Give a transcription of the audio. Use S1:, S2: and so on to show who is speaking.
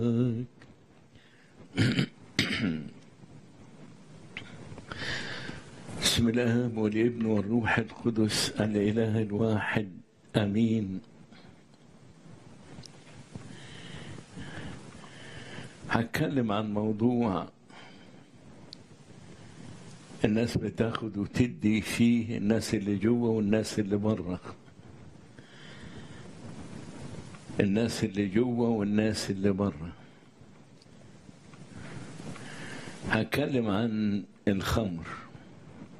S1: بسم الله والابن والروح القدس الاله الواحد امين هتكلم عن موضوع الناس بتاخد وتدي فيه الناس اللي جوه والناس اللي بره الناس اللي جوه والناس اللي بره هتكلم عن الخمر